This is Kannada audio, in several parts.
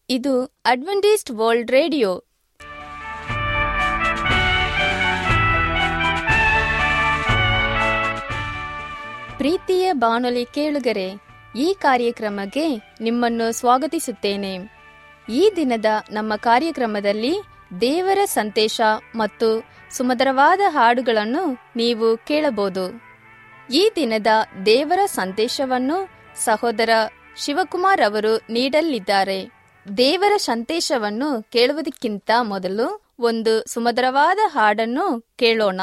ಇದು ಅಡ್ವೆಂಟಿಸ್ಟ್ ವರ್ಲ್ಡ್ ರೇಡಿಯೋ ಪ್ರೀತಿಯ ಬಾನುಲಿ ಕೇಳುಗರೆ ಈ ಕಾರ್ಯಕ್ರಮಕ್ಕೆ ನಿಮ್ಮನ್ನು ಸ್ವಾಗತಿಸುತ್ತೇನೆ ಈ ದಿನದ ನಮ್ಮ ಕಾರ್ಯಕ್ರಮದಲ್ಲಿ ದೇವರ ಸಂದೇಶ ಮತ್ತು ಸುಮಧುರವಾದ ಹಾಡುಗಳನ್ನು ನೀವು ಕೇಳಬಹುದು ಈ ದಿನದ ದೇವರ ಸಂದೇಶವನ್ನು ಸಹೋದರ ಶಿವಕುಮಾರ್ ಅವರು ನೀಡಲಿದ್ದಾರೆ ದೇವರ ಸಂದೇಶವನ್ನು ಕೇಳುವುದಕ್ಕಿಂತ ಮೊದಲು ಒಂದು ಸುಮಧುರವಾದ ಹಾಡನ್ನು ಕೇಳೋಣ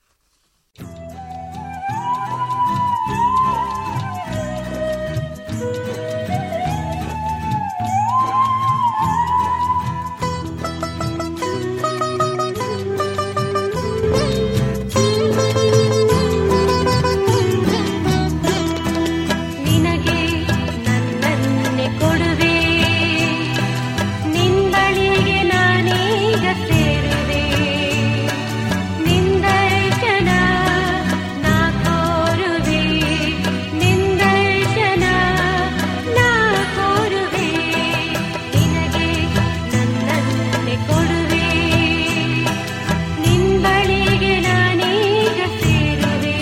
ನಿನಗೆ ನನ್ನನ್ನೇ ಕೊಡುವೆ ನಿಂಬಳಿಗೆ ನಾನೀಗ ಸೇರುವೆ ನಿಂದರ್ಶನ ನಾ ಕೋರುವೆ ನಿಂದರ್ಶನ ನಾ ಕೋರುವೆ ನಿನಗೆ ನನ್ನನ್ನೇ ಕೊಡುವೆ ನಿಂಬಳಿಗೆ ನಾನೀಗ ಸೇರುವೆ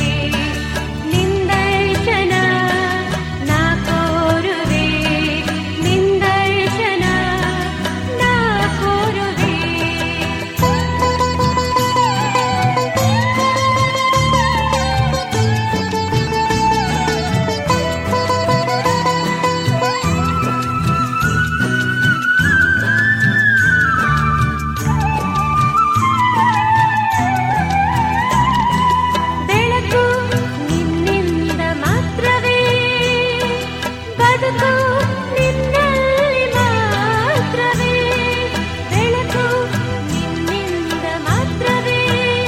ನಿಂದರ್ಶನ ನಾ ಕೋರುವೆ ನಿಂದರ್ಶನ ನಾ ಕೋರುವೆ ಬೆಳಕು ನಿನ್ನಿಂದ ಮಾತ್ರವೇ ಬದುಕು ನಿನ್ನಲ್ಲಿ ಮಾತ್ರವೇ ಬೆಳಕು ನಿನ್ನಿಂದ ಮಾತ್ರವೇ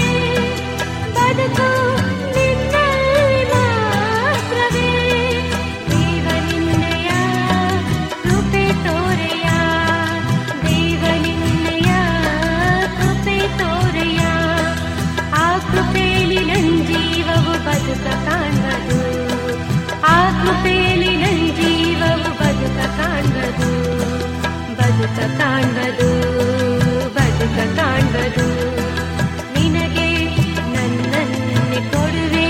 ಬದುಕು ನಿನ್ನಲ್ಲಿ ಮಾತ್ರವೇ ದೇವ ನಿನ್ನಯ ಕೃಪೆ ತೋರೆಯ ದೇವ ನಿನ್ನಯ ಕೃಪೆ ತೋರೆಯ ಆ ಕೃಪೆಯಲ್ಲಿ ನನ್ ಜೀವವು ಬದುಕ ಕಾಣ್ಬದು ಆ ಕೃಪೆಯಲ್ಲಿ ನನ್ ಜೀವವು ಬದುಕ ಕಾಣ್ಬದು ಬದುಕ ಕಾಣ್ಬದು ಬದುಕ ಕಾಣ್ಬದು ನಿನಗೆ ನನ್ನನ್ನೇ ಕೊಡುವೆ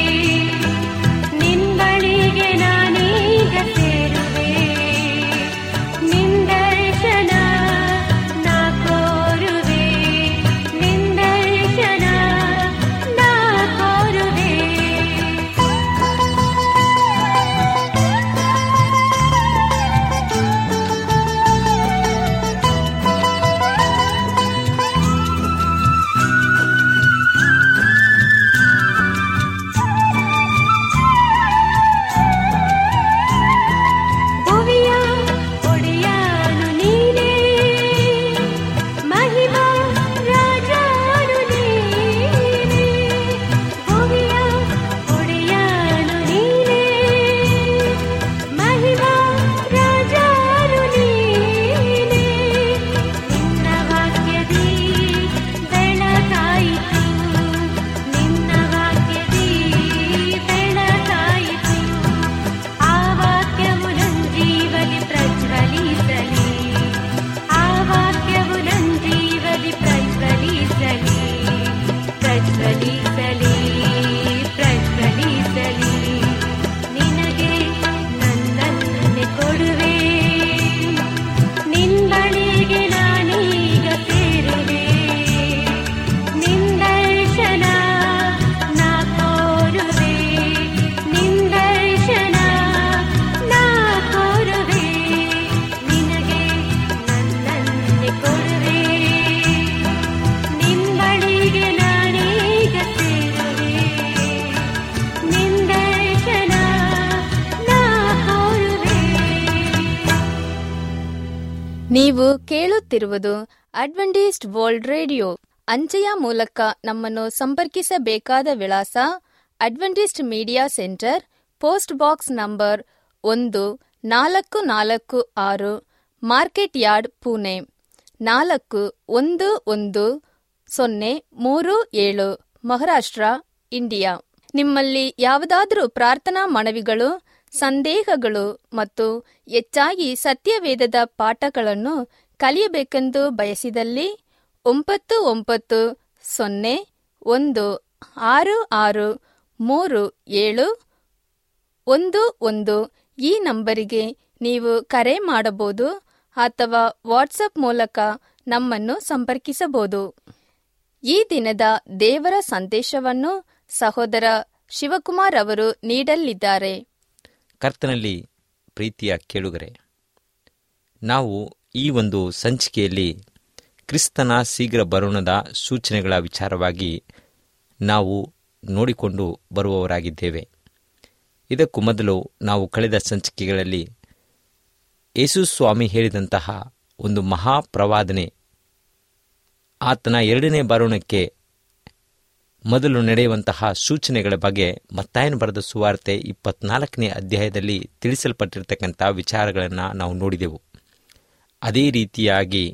ನಿಂಬಳಿಗೆ ನಾನೀಗ ಸೇರುವೆ ನಿಂದರ್ಶನ ನಾ ಕೋರುವೆ ನಿಂದರ್ಶನ ನಾ ಕೋರುವೆ ಭುವಿಯ ಒಡೆಯಾನು ನೀನೇ ಮಹಿಮಾ ರಾಜಾನು ನೀನೇ ಭುವಿಯ ಒಡೆಯಾನು ನೀನೇ ಮಹಿಮಾ ರಾಜಾನು ನೀನೇ ನಿನ್ನ ವಾಕ್ಯದಿ ಬೆಳಕಾಯಿತು ನಿನ್ನ ವಾಕ್ಯದಿ ಬೆಳಕಾಯಿತು ಆ ವಾಕ್ಯವು ನನ್ ಜೀವಲಿ ಪ್ರಜ್ವಲಿಸಲಿ ಆ ವಾಕ್ಯವು ನನ್ ಜೀವಲಿ ಪ್ರಜ್ವಲಿಸಲಿ ಪ್ರಜ್ವಲಿಸಲಿ ಪ್ರಜ್ವಲಿಸಲಿ ನಿನಗೆ ನನ್ನನ್ನೇ ಕೊಡುವೆ ನಿಂಬಳಿಗೆ ನಾನೀಗ ಸೇರುವೆ ನಿಂದರ್ಶನ ನಾ ಕೋರುವೆ ನಿಂದರ್ಶನ ನಾ ಕೋರುವೆ ನಿನಗೆ ನನ್ನನ್ನೇ ಕೊಡುವೆ ನಿಂಬಳಿಗೆ ನಾನೀಗ ಸೇರುವೆ ನಿಂದರ್ಶನ ನಾ ಕೋರುವೆ ನೀವು ಕೇಳುತ್ತಿರುವುದು ಅಡ್ವೆಂಟಿಸ್ಟ್ ವರ್ಲ್ಡ್ ರೇಡಿಯೋ ಅಂಚೆಯ ಮೂಲಕ ನಮ್ಮನ್ನು ಸಂಪರ್ಕಿಸಬೇಕಾದ ವಿಳಾಸ Adventist media centre post box number ಒಂದು ನಾಲ್ಕು ನಾಲ್ಕು ಆರು ಮಾರ್ಕೆಟ್ ಯಾರ್ಡ್ ಪುಣೆ ನಾಲ್ಕು ಒಂದು ಒಂದು ಸೊನ್ನೆ ಮೂರು ಏಳು ಮಹಾರಾಷ್ಟ್ರ ಇಂಡಿಯಾ ನಿಮ್ಮಲ್ಲಿ ಯಾವುದಾದರೂ ಪ್ರಾರ್ಥನಾ ಮನವಿಗಳು ಸಂದೇಹಗಳು ಮತ್ತು ಹೆಚ್ಚಾಗಿ ಸತ್ಯವೇದದ ಪಾಠಗಳನ್ನು ಕಲಿಯಬೇಕೆಂದು ಬಯಸಿದಲ್ಲಿ ಒಂಬತ್ತು ಒಂಬತ್ತು ಸೊನ್ನೆ ಒಂದು ಆರು ಆರು ಮೂರು ಏಳು ಒಂದು ಒಂದು ಈ ನಂಬರಿಗೆ ನೀವು ಕರೆ ಮಾಡಬಹುದು ಅಥವಾ ವಾಟ್ಸಪ್ ಮೂಲಕ ನಮ್ಮನ್ನು ಸಂಪರ್ಕಿಸಬಹುದು ಈ ದಿನದ ದೇವರ ಸಂದೇಶವನ್ನು ಸಹೋದರ ಶಿವಕುಮಾರ್ ಅವರು ನೀಡಲಿದ್ದಾರೆ ಕರ್ತನಲ್ಲಿ ಪ್ರೀತಿಯ ಕೇಳುಗರೆ ನಾವು ಈ ಒಂದು ಸಂಚಿಕೆಯಲ್ಲಿ ಕ್ರಿಸ್ತನ ಶೀಘ್ರ ಬರೋಣದ ಸೂಚನೆಗಳ ವಿಚಾರವಾಗಿ ನಾವು ನೋಡಿಕೊಂಡು ಬರುವವರಾಗಿದ್ದೇವೆ ಇದಕ್ಕೂ ಮೊದಲು ನಾವು ಕಳೆದ ಸಂಚಿಕೆಗಳಲ್ಲಿ ಯೇಸು ಸ್ವಾಮಿ ಹೇಳಿದಂತಹ ಒಂದು ಮಹಾಪ್ರವಾದನೆ ಆತನ ಎರಡನೇ ಬರೋಣಕ್ಕೆ ಮೊದಲು ನಡೆಯುವಂತಹ ಸೂಚನೆಗಳ ಬಗ್ಗೆ ಮತ್ತಾಯನ ಬರೆದ ಸುವಾರ್ತೆ ಇಪ್ಪತ್ನಾಲ್ಕನೇ ಅಧ್ಯಾಯದಲ್ಲಿ ತಿಳಿಸಲ್ಪಟ್ಟಿರತಕ್ಕಂಥ ವಿಚಾರಗಳನ್ನು ನಾವು ನೋಡಿದೆವು ಅದೇ ರೀತಿಯಾಗಿ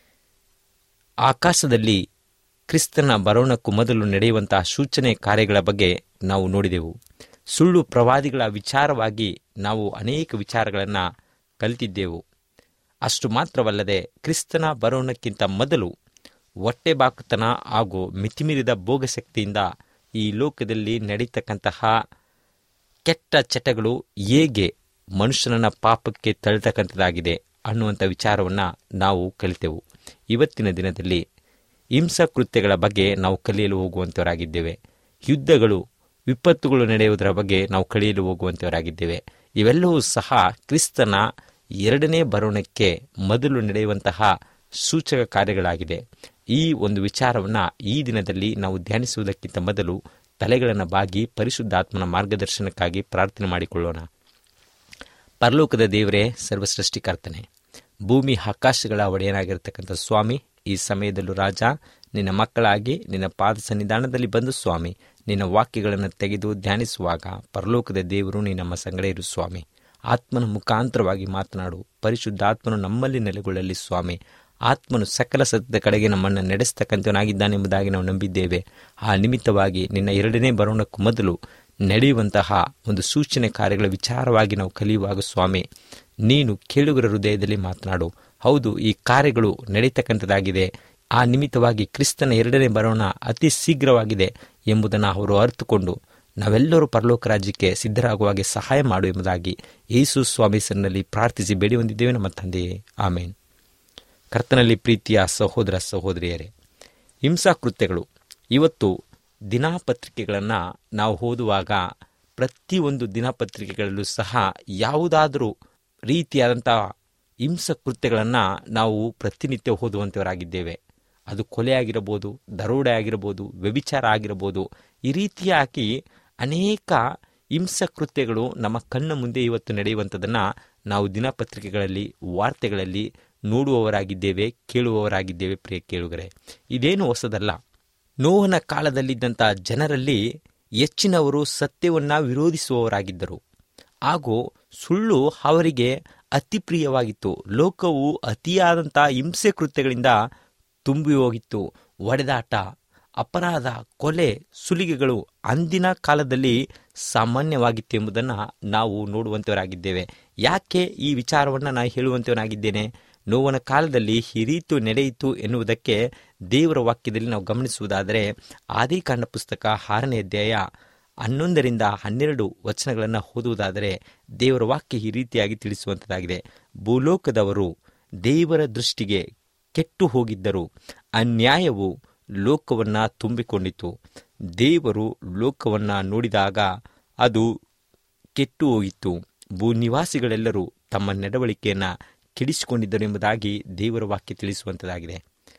ಆಕಾಶದಲ್ಲಿ ಕ್ರಿಸ್ತನ ಬರೋಣಕ್ಕೂ ಮೊದಲು ನಡೆಯುವಂತಹ ಸೂಚನೆ ಕಾರ್ಯಗಳ ಬಗ್ಗೆ ನಾವು ನೋಡಿದೆವು ಸುಳ್ಳು ಪ್ರವಾದಿಗಳ ವಿಚಾರವಾಗಿ ನಾವು ಅನೇಕ ವಿಚಾರಗಳನ್ನು ಕಲಿತಿದ್ದೆವು ಅಷ್ಟು ಮಾತ್ರವಲ್ಲದೆ ಕ್ರಿಸ್ತನ ಬರೋಣಕ್ಕಿಂತ ಮೊದಲು ಹೊಟ್ಟೆಬಾಕುತನ ಹಾಗೂ ಮಿತಿಮೀರಿದ ಭೋಗಶಕ್ತಿಯಿಂದ ಈ ಲೋಕದಲ್ಲಿ ನಡೀತಕ್ಕಂತಹ ಕೆಟ್ಟ ಚಟಗಳು ಹೇಗೆ ಮನುಷ್ಯನನ್ನ ಪಾಪಕ್ಕೆ ತಳ್ತಕ್ಕಂಥದ್ದಾಗಿದೆ ಅನ್ನುವಂಥ ವಿಚಾರವನ್ನು ನಾವು ಕಲಿತೆವು ಇವತ್ತಿನ ದಿನದಲ್ಲಿ ಹಿಂಸಾಕೃತ್ಯಗಳ ಬಗ್ಗೆ ನಾವು ಕಲಿಯಲು ಹೋಗುವಂಥವರಾಗಿದ್ದೇವೆ ಯುದ್ಧಗಳು ವಿಪತ್ತುಗಳು ನಡೆಯುವುದರ ಬಗ್ಗೆ ನಾವು ಕಲಿಯಲು ಹೋಗುವಂಥವರಾಗಿದ್ದೇವೆ ಇವೆಲ್ಲವೂ ಸಹ ಕ್ರಿಸ್ತನ ಎರಡನೇ ಬರೋಣಕ್ಕೆ ಮೊದಲು ನಡೆಯುವಂತಹ ಸೂಚಕ ಕಾರ್ಯಗಳಾಗಿದೆ ಈ ಒಂದು ವಿಚಾರವನ್ನು ಈ ದಿನದಲ್ಲಿ ನಾವು ಧ್ಯಾನಿಸುವುದಕ್ಕಿಂತ ಮೊದಲು ತಲೆಗಳನ್ನು ಬಾಗಿ ಪರಿಶುದ್ಧಾತ್ಮನ ಮಾರ್ಗದರ್ಶನಕ್ಕಾಗಿ ಪ್ರಾರ್ಥನೆ ಮಾಡಿಕೊಳ್ಳೋಣ ಪರಲೋಕದ ದೇವರೇ ಸರ್ವಸೃಷ್ಟಿಕರ್ತನೆ ಭೂಮಿ ಆಕಾಶಗಳ ಒಡೆಯನಾಗಿರ್ತಕ್ಕಂಥ ಸ್ವಾಮಿ ಈ ಸಮಯದಲ್ಲೂ ರಾಜ ನಿನ್ನ ಮಕ್ಕಳಾಗಿ ನಿನ್ನ ಪಾದ ಸನ್ನಿಧಾನದಲ್ಲಿ ಬಂದು ಸ್ವಾಮಿ ನಿನ್ನ ವಾಕ್ಯಗಳನ್ನು ತೆಗೆದು ಧ್ಯಾನಿಸುವಾಗ ಪರಲೋಕದ ದೇವರು ನೀ ನಮ್ಮ ಸಂಗಡ ಇರು ಸ್ವಾಮಿ ಆತ್ಮನ ಮುಖಾಂತರವಾಗಿ ಮಾತನಾಡು ಪರಿಶುದ್ಧಾತ್ಮನು ನಮ್ಮಲ್ಲಿ ನೆಲೆಗೊಳ್ಳಲಿ ಸ್ವಾಮಿ ಆತ್ಮನು ಸಕಲ ಸತ್ಯದ ಕಡೆಗೆ ನಮ್ಮನ್ನು ನಡೆಸ್ತಕ್ಕಂಥವನಾಗಿದ್ದಾನೆಂಬುದಾಗಿ ನಾವು ನಂಬಿದ್ದೇವೆ ಆ ನಿಮಿತ್ತವಾಗಿ ನಿನ್ನ ಎರಡನೇ ಬರೋಣಕ್ಕೂ ಮೊದಲು ನಡೆಯುವಂತಹ ಒಂದು ಸೂಚನೆ ಕಾರ್ಯಗಳ ವಿಚಾರವಾಗಿ ನಾವು ಕಲಿಯುವಾಗ ಸ್ವಾಮಿ ನೀನು ಕೇಳುಗರ ಹೃದಯದಲ್ಲಿ ಮಾತನಾಡು ಹೌದು ಈ ಕಾರ್ಯಗಳು ನಡೀತಕ್ಕಂಥದ್ದಾಗಿದೆ ಆ ನಿಮಿತ್ತವಾಗಿ ಕ್ರಿಸ್ತನ ಎರಡನೇ ಬರೋಣ ಅತಿ ಶೀಘ್ರವಾಗಿದೆ ಎಂಬುದನ್ನು ಅವರು ಅರ್ಥಕೊಂಡು ನಾವೆಲ್ಲರೂ ಪರಲೋಕ ರಾಜ್ಯಕ್ಕೆ ಸಿದ್ಧರಾಗುವಾಗೆ ಸಹಾಯ ಮಾಡು ಎಂಬುದಾಗಿ ಯೇಸು ಸ್ವಾಮಿ ಸನ್ನಲ್ಲಿ ಪ್ರಾರ್ಥಿಸಿ ಬೇಡಿ ಹೊಂದಿದ್ದೇವೆ ನಮ್ಮ ತಂದೆಯೇ ಆಮೇನ್ ಕರ್ತನಲ್ಲಿ ಪ್ರೀತಿಯ ಸಹೋದರ ಸಹೋದರಿಯರೇ ಹಿಂಸಾಕೃತ್ಯಗಳು ಇವತ್ತು ದಿನಪತ್ರಿಕೆಗಳನ್ನು ನಾವು ಓದುವಾಗ ಪ್ರತಿಯೊಂದು ದಿನಪತ್ರಿಕೆಗಳಲ್ಲೂ ಸಹ ಯಾವುದಾದರೂ ರೀತಿಯಾದಂಥ ಹಿಂಸಕೃತ್ಯಗಳನ್ನು ನಾವು ಪ್ರತಿನಿತ್ಯ ಓದುವಂಥವರಾಗಿದ್ದೇವೆ ಅದು ಕೊಲೆ ಆಗಿರಬಹುದು ದರೋಡೆ ಆಗಿರಬಹುದು ವ್ಯಭಿಚಾರ ಆಗಿರಬಹುದು ಈ ರೀತಿಯಾಗಿ ಅನೇಕ ಹಿಂಸಕೃತ್ಯಗಳು ನಮ್ಮ ಕಣ್ಣ ಮುಂದೆ ಇವತ್ತು ನಡೆಯುವಂಥದ್ದನ್ನು ನಾವು ದಿನಪತ್ರಿಕೆಗಳಲ್ಲಿ ವಾರ್ತೆಗಳಲ್ಲಿ ನೋಡುವವರಾಗಿದ್ದೇವೆ ಕೇಳುವವರಾಗಿದ್ದೇವೆ ಪ್ರಿಯ ಕೇಳುಗರೆ ಇದೇನು ಹೊಸದಲ್ಲ ನೋವನ ಕಾಲದಲ್ಲಿದ್ದಂಥ ಜನರಲ್ಲಿ ಹೆಚ್ಚಿನವರು ಸತ್ಯವನ್ನು ವಿರೋಧಿಸುವವರಾಗಿದ್ದರು ಹಾಗೂ ಸುಳ್ಳು ಅವರಿಗೆ ಅತಿ ಪ್ರಿಯವಾಗಿತ್ತು ಲೋಕವು ಅತಿಯಾದಂಥ ಹಿಂಸೆ ಕೃತ್ಯಗಳಿಂದ ತುಂಬಿ ಹೋಗಿತ್ತು ಒಡೆದಾಟ ಅಪರಾಧ ಕೊಲೆ ಸುಲಿಗೆಗಳು ಅಂದಿನ ಕಾಲದಲ್ಲಿ ಸಾಮಾನ್ಯವಾಗಿತ್ತು ಎಂಬುದನ್ನು ನಾವು ನೋಡುವಂಥವರಾಗಿದ್ದೇವೆ ಯಾಕೆ ಈ ವಿಚಾರವನ್ನು ನಾನು ಹೇಳುವಂಥವನಾಗಿದ್ದೇನೆ ನೋವನ ಕಾಲದಲ್ಲಿ ಈ ರೀತಿ ನಡೆಯಿತು ಎನ್ನುವುದಕ್ಕೆ ದೇವರ ವಾಕ್ಯದಲ್ಲಿ ನಾವು ಗಮನಿಸುವುದಾದರೆ ಆದಿಕಾಂಡ ಪುಸ್ತಕ ಆರನೇ ಅಧ್ಯಾಯ ಹನ್ನೊಂದರಿಂದ ಹನ್ನೆರಡು ವಚನಗಳನ್ನು ಓದುವುದಾದರೆ ದೇವರ ವಾಕ್ಯ ಈ ರೀತಿಯಾಗಿ ತಿಳಿಸುವಂಥದ್ದಾಗಿದೆ ಭೂಲೋಕದವರು ದೇವರ ದೃಷ್ಟಿಗೆ ಕೆಟ್ಟು ಹೋಗಿದ್ದರು ಅನ್ಯಾಯವು ಲೋಕವನ್ನ ತುಂಬಿಕೊಂಡಿತು ದೇವರು ಲೋಕವನ್ನ ನೋಡಿದಾಗ ಅದು ಕೆಟ್ಟು ಹೋಗಿತ್ತು ಭೂನಿವಾಸಿಗಳೆಲ್ಲರೂ ತಮ್ಮ ನಡವಳಿಕೆಯನ್ನು ಕೆಡಿಸಿಕೊಂಡಿದ್ದರು ಎಂಬುದಾಗಿ ದೇವರ ವಾಕ್ಯ ತಿಳಿಸುವಂಥದ್ದಾಗಿದೆ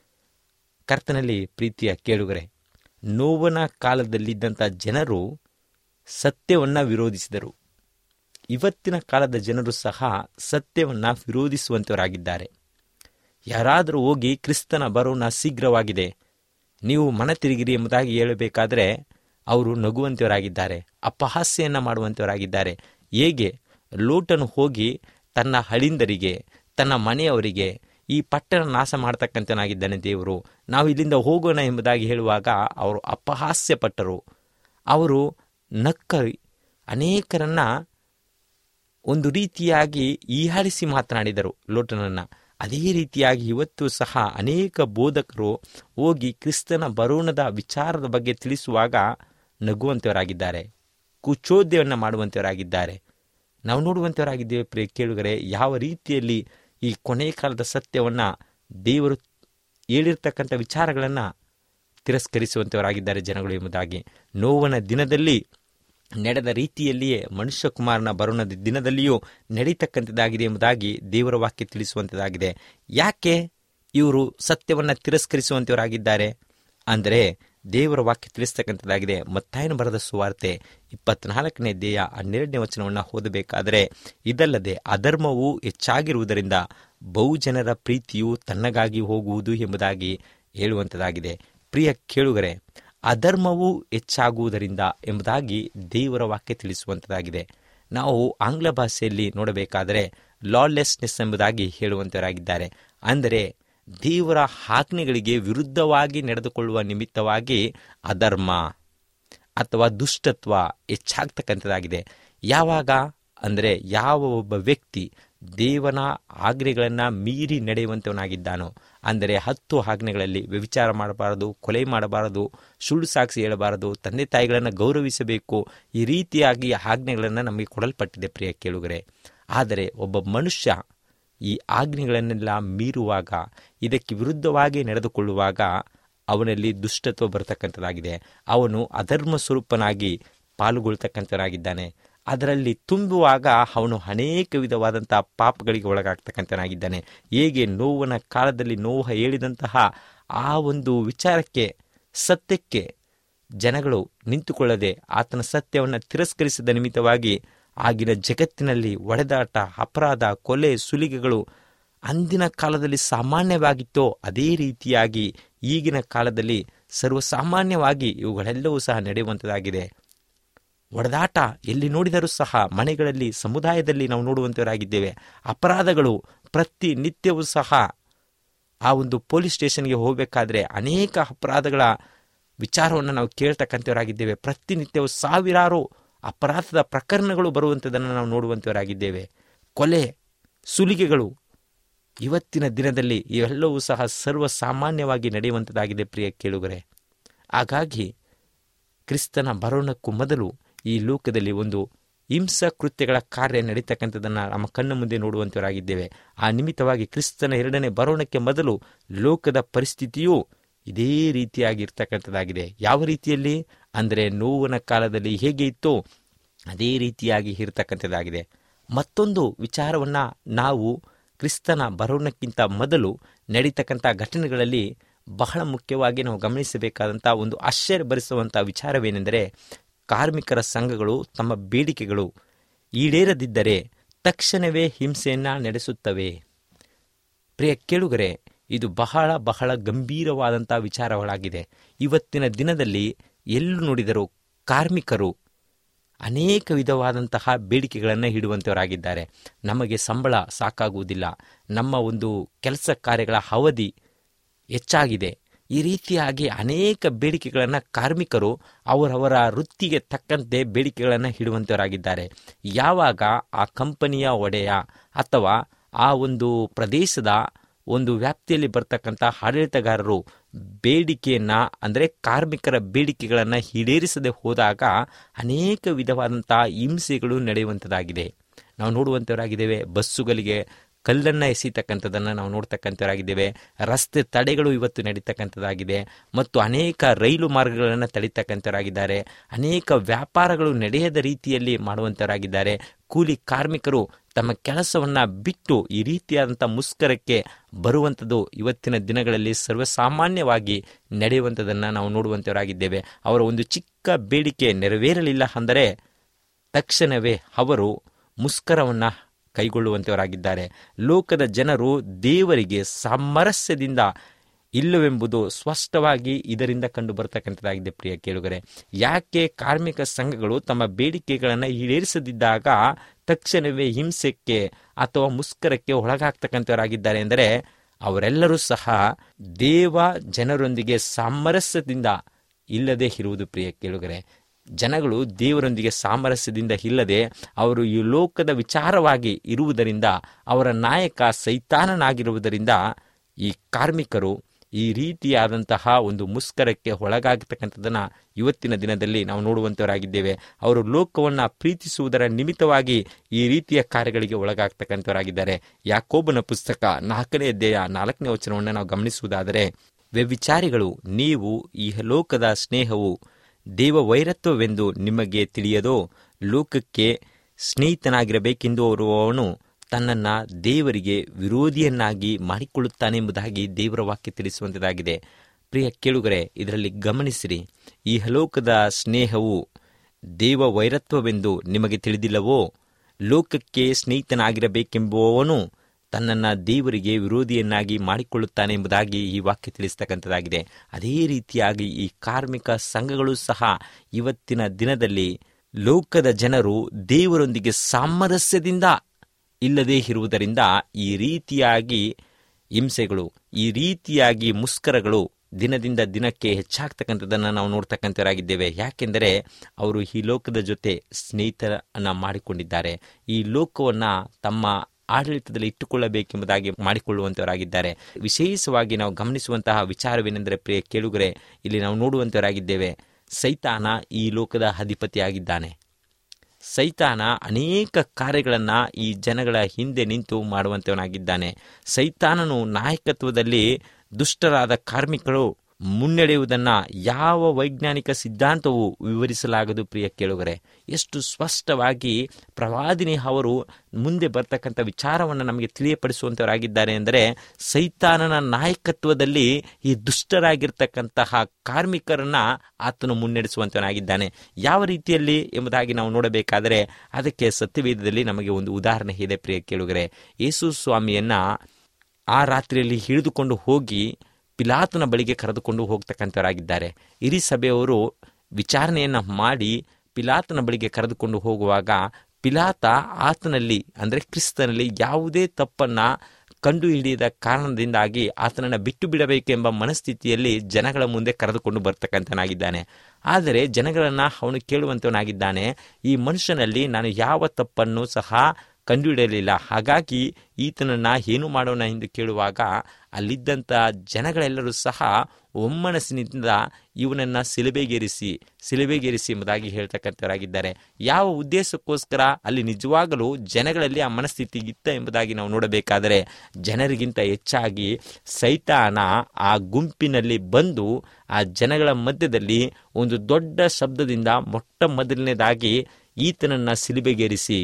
ಕರ್ತನಲ್ಲಿ ಪ್ರೀತಿಯ ಕೇಳುಗರೆ ನೋವನ ಕಾಲದಲ್ಲಿದ್ದಂಥ ಜನರು ಸತ್ಯವನ್ನು ವಿರೋಧಿಸಿದರು ಇವತ್ತಿನ ಕಾಲದ ಜನರು ಸಹ ಸತ್ಯವನ್ನು ವಿರೋಧಿಸುವಂಥವರಾಗಿದ್ದಾರೆ ಯಾರಾದರೂ ಹೋಗಿ ಕ್ರಿಸ್ತನ ಬರೋಣ ಶೀಘ್ರವಾಗಿದೆ ನೀವು ಮನ ತಿರುಗಿರಿ ಎಂಬುದಾಗಿ ಹೇಳಬೇಕಾದರೆ ಅವರು ನಗುವಂಥವರಾಗಿದ್ದಾರೆ ಅಪಹಾಸ್ಯವನ್ನು ಮಾಡುವಂಥವರಾಗಿದ್ದಾರೆ ಹೇಗೆ ಲೋಟನು ಹೋಗಿ ತನ್ನ ಹಳಿಂದರಿಗೆ ತನ್ನ ಮನೆಯವರಿಗೆ ಈ ಪಟ್ಟಣ ನಾಶ ಮಾಡ್ತಕ್ಕಂಥನಾಗಿದ್ದಾನೆ ದೇವರು ನಾವು ಇಲ್ಲಿಂದ ಹೋಗೋಣ ಎಂಬುದಾಗಿ ಹೇಳುವಾಗ ಅವರು ಅಪಹಾಸ್ಯ ಪಟ್ಟರು ಅವರು ನಕ್ಕ ಅನೇಕರನ್ನ ಒಂದು ರೀತಿಯಾಗಿ ಈಹಾಡಿಸಿ ಮಾತನಾಡಿದರು ಲೋಟನನ್ನ ಅದೇ ರೀತಿಯಾಗಿ ಇವತ್ತು ಸಹ ಅನೇಕ ಬೋಧಕರು ಹೋಗಿ ಕ್ರಿಸ್ತನ ಬರೋಣದ ವಿಚಾರದ ಬಗ್ಗೆ ತಿಳಿಸುವಾಗ ನಗುವಂತವರಾಗಿದ್ದಾರೆ ಕುಚೋದ್ಯವನ್ನು ಮಾಡುವಂತವರಾಗಿದ್ದಾರೆ ನಾವು ನೋಡುವಂತವರಾಗಿದ್ದೇವೆ ಪ್ರಿಯ ಕೇಳುಗರೆ ಯಾವ ರೀತಿಯಲ್ಲಿ ಈ ಕೊನೆಯ ಕಾಲದ ಸತ್ಯವನ್ನ ದೇವರು ಹೇಳಿರ್ತಕ್ಕಂಥ ವಿಚಾರಗಳನ್ನು ತಿರಸ್ಕರಿಸುವಂತವರಾಗಿದ್ದಾರೆ ಜನಗಳು ಎಂಬುದಾಗಿ ನೋವನ ದಿನದಲ್ಲಿ ನಡೆದ ರೀತಿಯಲ್ಲಿಯೇ ಮನುಷ್ಯ ಕುಮಾರನ ಬರೋಣದ ದಿನದಲ್ಲಿಯೂ ನಡೀತಕ್ಕಂಥದ್ದಾಗಿದೆ ಎಂಬುದಾಗಿ ದೇವರ ವಾಕ್ಯ ತಿಳಿಸುವಂಥದ್ದಾಗಿದೆ ಯಾಕೆ ಇವರು ಸತ್ಯವನ್ನು ತಿರಸ್ಕರಿಸುವಂತವರಾಗಿದ್ದಾರೆ ಅಂದರೆ ದೇವರ ವಾಕ್ಯ ತಿಳಿಸ್ತಕ್ಕಂಥದ್ದಾಗಿದೆ ಮತ್ತಾಯನ ಬರೆದ ಸುವಾರ್ತೆ ಇಪ್ಪತ್ನಾಲ್ಕನೇ ದೇಹ ಹನ್ನೆರಡನೇ ವಚನವನ್ನು ಓದಬೇಕಾದರೆ ಇದಲ್ಲದೆ ಅಧರ್ಮವು ಹೆಚ್ಚಾಗಿರುವುದರಿಂದ ಬಹುಜನರ ಪ್ರೀತಿಯು ತನ್ನಗಾಗಿ ಹೋಗುವುದು ಎಂಬುದಾಗಿ ಹೇಳುವಂಥದ್ದಾಗಿದೆ ಪ್ರಿಯ ಕೇಳುಗರೆ ಅಧರ್ಮವು ಹೆಚ್ಚಾಗುವುದರಿಂದ ಎಂಬುದಾಗಿ ದೇವರ ವಾಕ್ಯ ತಿಳಿಸುವಂಥದ್ದಾಗಿದೆ ನಾವು ಆಂಗ್ಲ ಭಾಷೆಯಲ್ಲಿ ನೋಡಬೇಕಾದರೆ ಲಾಲೆಸ್ನೆಸ್ ಎಂಬುದಾಗಿ ಹೇಳುವಂತವರಾಗಿದ್ದಾರೆ ಅಂದರೆ ದೇವರ ಆಜ್ಞೆಗಳಿಗೆ ವಿರುದ್ಧವಾಗಿ ನಡೆದುಕೊಳ್ಳುವ ನಿಮಿತ್ತವಾಗಿ ಅಧರ್ಮ ಅಥವಾ ದುಷ್ಟತ್ವ ಹೆಚ್ಚಾಗ್ತಕ್ಕಂಥದ್ದಾಗಿದೆ ಯಾವಾಗ ಅಂದರೆ ಯಾವ ಒಬ್ಬ ವ್ಯಕ್ತಿ ದೇವನ ಆಜ್ಞೆಗಳನ್ನು ಮೀರಿ ನಡೆಯುವಂತವನಾಗಿದ್ದಾನೋ ಅಂದರೆ ಹತ್ತು ಆಜ್ಞೆಗಳಲ್ಲಿ ವ್ಯವಿಚಾರ ಮಾಡಬಾರದು ಕೊಲೆ ಮಾಡಬಾರದು ಸುಳ್ಳು ಸಾಕ್ಷಿ ಹೇಳಬಾರದು ತಂದೆ ತಾಯಿಗಳನ್ನು ಗೌರವಿಸಬೇಕು ಈ ರೀತಿಯಾಗಿ ಆಜ್ಞೆಗಳನ್ನು ನಮಗೆ ಕೊಡಲ್ಪಟ್ಟಿದೆ ಪ್ರಿಯ ಕೇಳುಗರೆ ಆದರೆ ಒಬ್ಬ ಮನುಷ್ಯ ಈ ಆಜ್ಞೆಗಳನ್ನೆಲ್ಲ ಮೀರುವಾಗ ಇದಕ್ಕೆ ವಿರುದ್ಧವಾಗಿ ನಡೆದುಕೊಳ್ಳುವಾಗ ಅವನಲ್ಲಿ ದುಷ್ಟತ್ವ ಬರತಕ್ಕಂಥದ್ದಾಗಿದೆ ಅವನು ಅಧರ್ಮ ಸ್ವರೂಪನಾಗಿ ಪಾಲ್ಗೊಳ್ತಕ್ಕಂಥನಾಗಿದ್ದಾನೆ ಅದರಲ್ಲಿ ತುಂಬುವಾಗ ಅವನು ಅನೇಕ ವಿಧವಾದಂತಹ ಪಾಪಗಳಿಗೆ ಒಳಗಾಗ್ತಕ್ಕಂಥನಾಗಿದ್ದಾನೆ ಹೇಗೆ ನೋವನ ಕಾಲದಲ್ಲಿ ನೋವು ಹೇಳಿದಂತಹ ಆ ಒಂದು ವಿಚಾರಕ್ಕೆ ಸತ್ಯಕ್ಕೆ ಜನಗಳು ನಿಂತುಕೊಳ್ಳದೆ ಆತನ ಸತ್ಯವನ್ನು ತಿರಸ್ಕರಿಸಿದ ನಿಮಿತ್ತವಾಗಿ ಆಗಿನ ಜಗತ್ತಿನಲ್ಲಿ ಒಡೆದಾಟ ಅಪರಾಧ ಕೊಲೆ ಸುಲಿಗೆಗಳು ಅಂದಿನ ಕಾಲದಲ್ಲಿ ಸಾಮಾನ್ಯವಾಗಿತ್ತೋ ಅದೇ ರೀತಿಯಾಗಿ ಈಗಿನ ಕಾಲದಲ್ಲಿ ಸರ್ವಸಾಮಾನ್ಯವಾಗಿ ಇವುಗಳೆಲ್ಲವೂ ಸಹ ನಡೆಯುವಂಥದ್ದಾಗಿದೆ ಒಡೆದಾಟ ಎಲ್ಲಿ ನೋಡಿದರೂ ಸಹ ಮನೆಗಳಲ್ಲಿ ಸಮುದಾಯದಲ್ಲಿ ನಾವು ನೋಡುವಂತವರಾಗಿದ್ದೇವೆ ಅಪರಾಧಗಳು ಪ್ರತಿ ನಿತ್ಯವೂ ಸಹ ಆ ಒಂದು ಪೊಲೀಸ್ ಸ್ಟೇಷನ್ಗೆ ಹೋಗಬೇಕಾದ್ರೆ ಅನೇಕ ಅಪರಾಧಗಳ ವಿಚಾರವನ್ನು ನಾವು ಕೇಳ್ತಕ್ಕಂಥವರಾಗಿದ್ದೇವೆ ಪ್ರತಿನಿತ್ಯವೂ ಸಾವಿರಾರು ಅಪರಾಧದ ಪ್ರಕರಣಗಳು ಬರುವಂಥದ್ದನ್ನು ನಾವು ನೋಡುವಂಥವರಾಗಿದ್ದೇವೆ ಕೊಲೆ ಸುಲಿಗೆಗಳು ಇವತ್ತಿನ ದಿನದಲ್ಲಿ ಇವೆಲ್ಲವೂ ಸಹ ಸರ್ವಸಾಮಾನ್ಯವಾಗಿ ನಡೆಯುವಂಥದ್ದಾಗಿದೆ ಪ್ರಿಯ ಕೇಳುಗರೆ ಹಾಗಾಗಿ ಕ್ರಿಸ್ತನ ಬರೋಣಕ್ಕೂ ಮೊದಲು ಈ ಲೋಕದಲ್ಲಿ ಒಂದು ಹಿಂಸಾ ಕೃತ್ಯಗಳ ಕಾರ್ಯ ನಡೀತಕ್ಕಂಥದ್ದನ್ನು ನಮ್ಮ ಕಣ್ಣ ಮುಂದೆ ನೋಡುವಂತವರಾಗಿದ್ದೇವೆ ಆ ನಿಮಿತ್ತವಾಗಿ ಕ್ರಿಸ್ತನ ಎರಡನೇ ಬರೋಣಕ್ಕೆ ಮೊದಲು ಲೋಕದ ಪರಿಸ್ಥಿತಿಯು ಇದೇ ರೀತಿಯಾಗಿ ಇರ್ತಕ್ಕಂಥದ್ದಾಗಿದೆ ಯಾವ ರೀತಿಯಲ್ಲಿ ಅಂದರೆ ನೋವಿನ ಕಾಲದಲ್ಲಿ ಹೇಗೆ ಇತ್ತೋ ಅದೇ ರೀತಿಯಾಗಿ ಇರತಕ್ಕಂಥದ್ದಾಗಿದೆ ಮತ್ತೊಂದು ವಿಚಾರವನ್ನ ನಾವು ಕ್ರಿಸ್ತನ ಬರೋಣಕ್ಕಿಂತ ಮೊದಲು ನಡೀತಕ್ಕಂಥ ಘಟನೆಗಳಲ್ಲಿ ಬಹಳ ಮುಖ್ಯವಾಗಿ ನಾವು ಗಮನಿಸಬೇಕಾದಂಥ ಒಂದು ಆಶ್ಚರ್ಯಭರಿಸುವಂಥ ವಿಚಾರವೇನೆಂದರೆ ಕಾರ್ಮಿಕರ ಸಂಘಗಳು ತಮ್ಮ ಬೇಡಿಕೆಗಳು ಈಡೇರದಿದ್ದರೆ ತಕ್ಷಣವೇ ಹಿಂಸೆಯನ್ನ ನಡೆಸುತ್ತವೆ ಪ್ರಿಯ ಕೇಳುಗರೆ ಇದು ಬಹಳ ಬಹಳ ಗಂಭೀರವಾದಂಥ ವಿಚಾರಗಳಾಗಿದೆ ಇವತ್ತಿನ ದಿನದಲ್ಲಿ ಎಲ್ಲೂ ನೋಡಿದರೂ ಕಾರ್ಮಿಕರು ಅನೇಕ ವಿಧವಾದಂತಹ ಬೇಡಿಕೆಗಳನ್ನು ಇಡುವಂಥವರಾಗಿದ್ದಾರೆ ನಮಗೆ ಸಂಬಳ ಸಾಕಾಗುವುದಿಲ್ಲ ನಮ್ಮ ಒಂದು ಕೆಲಸ ಕಾರ್ಯಗಳ ಅವಧಿ ಹೆಚ್ಚಾಗಿದೆ ಈ ರೀತಿಯಾಗಿ ಅನೇಕ ಬೇಡಿಕೆಗಳನ್ನು ಕಾರ್ಮಿಕರು ಅವರವರ ವೃತ್ತಿಗೆ ತಕ್ಕಂತೆ ಬೇಡಿಕೆಗಳನ್ನು ಇಡುವಂಥವರಾಗಿದ್ದಾರೆ ಯಾವಾಗ ಆ ಕಂಪನಿಯ ಒಡೆಯ ಅಥವಾ ಆ ಒಂದು ಪ್ರದೇಶದ ಒಂದು ವ್ಯಾಪ್ತಿಯಲ್ಲಿ ಬರ್ತಕ್ಕಂಥ ಆಡಳಿತಗಾರರು ಬೇಡಿಕೆಯನ್ನ ಅಂದರೆ ಕಾರ್ಮಿಕರ ಬೇಡಿಕೆಗಳನ್ನು ಈಡೇರಿಸದೆ ಹೋದಾಗ ಅನೇಕ ವಿಧವಾದಂತಹ ಹಿಂಸೆಗಳು ನಡೆಯುವಂಥದ್ದಾಗಿದೆ ನಾವು ನೋಡುವಂಥವರಾಗಿದ್ದೇವೆ ಬಸ್ಸುಗಳಿಗೆ ಕಲ್ಲನ್ನು ಎಸೀತಕ್ಕಂಥದ್ದನ್ನು ನಾವು ನೋಡ್ತಕ್ಕಂಥವರಾಗಿದ್ದೇವೆ ರಸ್ತೆ ತಡೆಗಳು ಇವತ್ತು ನಡೀತಕ್ಕಂಥದ್ದಾಗಿದೆ ಮತ್ತು ಅನೇಕ ರೈಲು ಮಾರ್ಗಗಳನ್ನು ತಡೀತಕ್ಕಂಥವರಾಗಿದ್ದಾರೆ ಅನೇಕ ವ್ಯಾಪಾರಗಳು ನಡೆಯದ ರೀತಿಯಲ್ಲಿ ಮಾಡುವಂಥವರಾಗಿದ್ದಾರೆ ಕೂಲಿ ಕಾರ್ಮಿಕರು ತಮ್ಮ ಕೆಲಸವನ್ನು ಬಿಟ್ಟು ಈ ರೀತಿಯಾದಂಥ ಮುಸ್ಕರಕ್ಕೆ ಬರುವಂಥದ್ದು ಇವತ್ತಿನ ದಿನಗಳಲ್ಲಿ ಸರ್ವಸಾಮಾನ್ಯವಾಗಿ ನಡೆಯುವಂಥದ್ದನ್ನು ನಾವು ನೋಡುವಂಥವರಾಗಿದ್ದೇವೆ ಅವರ ಒಂದು ಚಿಕ್ಕ ಬೇಡಿಕೆ ನೆರವೇರಲಿಲ್ಲ ಅಂದರೆ ತಕ್ಷಣವೇ ಅವರು ಮುಸ್ಕರವನ್ನು ಕೈಗೊಳ್ಳುವಂಥವರಾಗಿದ್ದಾರೆ ಲೋಕದ ಜನರು ದೇವರಿಗೆ ಸಾಮರಸ್ಯದಿಂದ ಇಲ್ಲವೆಂಬುದು ಸ್ಪಷ್ಟವಾಗಿ ಇದರಿಂದ ಕಂಡು ಬರ್ತಕ್ಕಂಥದ್ದಾಗಿದೆ ಪ್ರಿಯ ಕೇಳುಗರೆ ಯಾಕೆ ಕಾರ್ಮಿಕ ಸಂಘಗಳು ತಮ್ಮ ಬೇಡಿಕೆಗಳನ್ನು ಈಡೇರಿಸದಿದ್ದಾಗ ತಕ್ಷಣವೇ ಹಿಂಸೆಕ್ಕೆ ಅಥವಾ ಮುಸ್ಕರಕ್ಕೆ ಒಳಗಾಗ್ತಕ್ಕಂಥವರಾಗಿದ್ದಾರೆ ಎಂದರೆ ಅವರೆಲ್ಲರೂ ಸಹ ದೇವ ಜನರೊಂದಿಗೆ ಸಾಮರಸ್ಯದಿಂದ ಇಲ್ಲದೆ ಇರುವುದು ಪ್ರಿಯ ಕೇಳುಗರೆ ಜನಗಳು ದೇವರೊಂದಿಗೆ ಸಾಮರಸ್ಯದಿಂದ ಇಲ್ಲದೆ ಅವರು ಈ ಲೋಕದ ವಿಚಾರವಾಗಿ ಇರುವುದರಿಂದ ಅವರ ನಾಯಕ ಸೈತಾನನಾಗಿರುವುದರಿಂದ ಈ ಕಾರ್ಮಿಕರು ಈ ರೀತಿಯಾದಂತಹ ಒಂದು ಮುಸ್ಕರಕ್ಕೆ ಒಳಗಾಗತಕ್ಕಂಥದ್ದನ್ನು ಇವತ್ತಿನ ದಿನದಲ್ಲಿ ನಾವು ನೋಡುವಂಥವರಾಗಿದ್ದೇವೆ ಅವರು ಲೋಕವನ್ನು ಪ್ರೀತಿಸುವುದರ ನಿಮಿತ್ತವಾಗಿ ಈ ರೀತಿಯ ಕಾರ್ಯಗಳಿಗೆ ಒಳಗಾಗ್ತಕ್ಕಂಥವರಾಗಿದ್ದಾರೆ ಯಾಕೋಬನ ಪುಸ್ತಕ ನಾಲ್ಕನೇ ಅಧ್ಯಾಯ ನಾಲ್ಕನೇ ವಚನವನ್ನು ನಾವು ಗಮನಿಸುವುದಾದರೆ ವ್ಯವಿಚಾರಿಗಳು ನೀವು ಈ ಲೋಕದ ಸ್ನೇಹವು ದೇವ ವೈರತ್ವವೆಂದು ನಿಮಗೆ ತಿಳಿಯದೋ ಲೋಕಕ್ಕೆ ಸ್ನೇಹಿತನಾಗಿರಬೇಕೆಂದು ಅವನು ತನ್ನನ್ನು ದೇವರಿಗೆ ವಿರೋಧಿಯನ್ನಾಗಿ ಮಾಡಿಕೊಳ್ಳುತ್ತಾನೆಂಬುದಾಗಿ ದೇವರ ವಾಕ್ಯ ತಿಳಿಸುವಂಥದ್ದಾಗಿದೆ ಪ್ರಿಯ ಕೇಳುಗರೆ ಇದರಲ್ಲಿ ಗಮನಿಸಿರಿ ಈ ಲೋಕದ ಸ್ನೇಹವು ದೇವ ವೈರತ್ವವೆಂದು ನಿಮಗೆ ತಿಳಿದಿಲ್ಲವೋ ಲೋಕಕ್ಕೆ ಸ್ನೇಹಿತನಾಗಿರಬೇಕೆಂಬುವವನು ತನ್ನನ್ನು ದೇವರಿಗೆ ವಿರೋಧಿಯನ್ನಾಗಿ ಮಾಡಿಕೊಳ್ಳುತ್ತಾನೆ ಎಂಬುದಾಗಿ ಈ ವಾಕ್ಯ ತಿಳಿಸ್ತಕ್ಕಂಥದ್ದಾಗಿದೆ ಅದೇ ರೀತಿಯಾಗಿ ಈ ಕಾರ್ಮಿಕ ಸಂಘಗಳು ಸಹ ಇವತ್ತಿನ ದಿನದಲ್ಲಿ ಲೋಕದ ಜನರು ದೇವರೊಂದಿಗೆ ಸಾಮರಸ್ಯದಿಂದ ಇಲ್ಲದೇ ಇರುವುದರಿಂದ ಈ ರೀತಿಯಾಗಿ ಹಿಂಸೆಗಳು ಈ ರೀತಿಯಾಗಿ ಮುಸ್ಕರಗಳು ದಿನದಿಂದ ದಿನಕ್ಕೆ ಹೆಚ್ಚಾಗ್ತಕ್ಕಂಥದ್ದನ್ನು ನಾವು ನೋಡ್ತಕ್ಕಂಥವರಾಗಿದ್ದೇವೆ ಯಾಕೆಂದರೆ ಅವರು ಈ ಲೋಕದ ಜೊತೆ ಸ್ನೇಹಿತರನ್ನ ಮಾಡಿಕೊಂಡಿದ್ದಾರೆ ಈ ಲೋಕವನ್ನು ತಮ್ಮ ಆಡಳಿತದಲ್ಲಿ ಇಟ್ಟುಕೊಳ್ಳಬೇಕೆಂಬುದಾಗಿ ಮಾಡಿಕೊಳ್ಳುವಂತವರಾಗಿದ್ದಾರೆ ವಿಶೇಷವಾಗಿ ನಾವು ಗಮನಿಸುವಂತಹ ವಿಚಾರವೇನೆಂದರೆ ಪ್ರಿಯ ಕೇಳುಗರೆ ಇಲ್ಲಿ ನಾವು ನೋಡುವಂತವರಾಗಿದ್ದೇವೆ ಸೈತಾನ ಈ ಲೋಕದ ಅಧಿಪತಿಯಾಗಿದ್ದಾನೆ ಸೈತಾನ ಅನೇಕ ಕಾರ್ಯಗಳನ್ನು ಈ ಜನಗಳ ಹಿಂದೆ ನಿಂತು ಮಾಡುವಂತವನಾಗಿದ್ದಾನೆ ಸೈತಾನನು ನಾಯಕತ್ವದಲ್ಲಿ ದುಷ್ಟರಾದ ಕಾರ್ಮಿಕರು ಮುನ್ನಡೆಯುವುದನ್ನು ಯಾವ ವೈಜ್ಞಾನಿಕ ಸಿದ್ಧಾಂತವು ವಿವರಿಸಲಾಗದು ಪ್ರಿಯ ಕೇಳುಗರೆ ಎಷ್ಟು ಸ್ಪಷ್ಟವಾಗಿ ಪ್ರವಾದಿನಿ ಅವರು ಮುಂದೆ ಬರ್ತಕ್ಕಂಥ ವಿಚಾರವನ್ನು ನಮಗೆ ತಿಳಿಯಪಡಿಸುವಂತವರಾಗಿದ್ದಾರೆ ಎಂದರೆ ಸೈತಾನನ ನಾಯಕತ್ವದಲ್ಲಿ ಈ ದುಷ್ಟರಾಗಿರ್ತಕ್ಕಂತಹ ಕಾರ್ಮಿಕರನ್ನ ಆತನು ಮುನ್ನಡೆಸುವಂತವನಾಗಿದ್ದಾನೆ ಯಾವ ರೀತಿಯಲ್ಲಿ ಎಂಬುದಾಗಿ ನಾವು ನೋಡಬೇಕಾದರೆ ಅದಕ್ಕೆ ಸತ್ಯವೇದದಲ್ಲಿ ನಮಗೆ ಒಂದು ಉದಾಹರಣೆ ಇದೆ ಪ್ರಿಯ ಕೇಳುಗರೆ ಯೇಸು ಸ್ವಾಮಿಯನ್ನ ಆ ರಾತ್ರಿಯಲ್ಲಿ ಹಿಡಿದುಕೊಂಡು ಹೋಗಿ ಪಿಲಾತನ ಬಳಿಗೆ ಕರೆದುಕೊಂಡು ಹೋಗ್ತಕ್ಕಂಥವರಾಗಿದ್ದಾರೆ ಹಿರಿ ಸಭೆಯವರು ವಿಚಾರಣೆಯನ್ನು ಮಾಡಿ ಪಿಲಾತನ ಬಳಿಗೆ ಕರೆದುಕೊಂಡು ಹೋಗುವಾಗ ಪಿಲಾತ ಆತನಲ್ಲಿ ಅಂದರೆ ಕ್ರಿಸ್ತನಲ್ಲಿ ಯಾವುದೇ ತಪ್ಪನ್ನ ಕಂಡು ಹಿಡಿಯದ ಕಾರಣದಿಂದಾಗಿ ಆತನನ್ನು ಬಿಟ್ಟು ಬಿಡಬೇಕೆಂಬ ಮನಸ್ಥಿತಿಯಲ್ಲಿ ಜನಗಳ ಮುಂದೆ ಕರೆದುಕೊಂಡು ಬರ್ತಕ್ಕಂಥನಾಗಿದ್ದಾನೆ ಆದರೆ ಜನಗಳನ್ನು ಅವನು ಕೇಳುವಂತವನಾಗಿದ್ದಾನೆ ಈ ಮನುಷ್ಯನಲ್ಲಿ ನಾನು ಯಾವ ತಪ್ಪನ್ನು ಸಹ ಕಂಡುಹಿಡಿಯಲಿಲ್ಲ ಹಾಗಾಗಿ ಈತನನ್ನ ಏನು ಮಾಡೋಣ ಎಂದು ಕೇಳುವಾಗ ಅಲ್ಲಿದ್ದಂಥ ಜನಗಳೆಲ್ಲರೂ ಸಹ ಒಮ್ಮನಸ್ಸಿನಿಂದ ಇವನನ್ನ ಸಿಲುಬೆಗೇರಿಸಿ ಸಿಲುಬೆಗೇರಿಸಿ ಎಂಬುದಾಗಿ ಹೇಳ್ತಕ್ಕಂಥವರಾಗಿದ್ದಾರೆ ಯಾವ ಉದ್ದೇಶಕ್ಕೋಸ್ಕರ ಅಲ್ಲಿ ನಿಜವಾಗಲೂ ಜನಗಳಲ್ಲಿ ಆ ಮನಸ್ಥಿತಿ ಇತ್ತ ಎಂಬುದಾಗಿ ನಾವು ನೋಡಬೇಕಾದರೆ ಜನರಿಗಿಂತ ಹೆಚ್ಚಾಗಿ ಸೈತಾನ ಆ ಗುಂಪಿನಲ್ಲಿ ಬಂದು ಆ ಜನಗಳ ಮಧ್ಯದಲ್ಲಿ ಒಂದು ದೊಡ್ಡ ಶಬ್ದದಿಂದ ಮೊಟ್ಟ ಮೊದಲನೇದಾಗಿ ಈತನನ್ನ ಸಿಲುಬೆಗೇರಿಸಿ